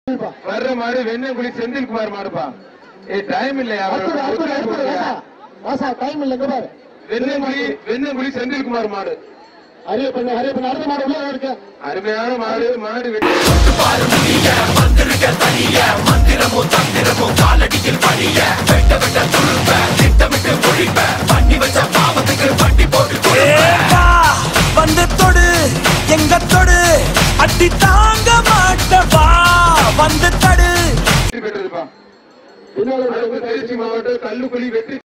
வர்ற மாடு வெண்ணங்குழி செந்தில்குமார் மாடுப்பா ஏ டைம் இல்லையா அடுத்தது, அடுத்தது, அடுத்தது, ராசா. ராசா, time இல்ல, இங்க பாரு. வெண்ணங்குழி வெண்ணங்குழி செந்தில்குமார் மாடு ஹரியப்பன், ஹரியப்பன், அடுத்த மாடு உள்ள இருக்கு. அருமையான மாடு மாடு வெட்டி ஏப்பா, வந்து தொடு எங்க தொடு அடி தாங்க மாட்டவா வந்து தடு பெற்றதுப்பா பின்னால திருச்சி மாவட்டம் கல்லுக்குழி வெற்றி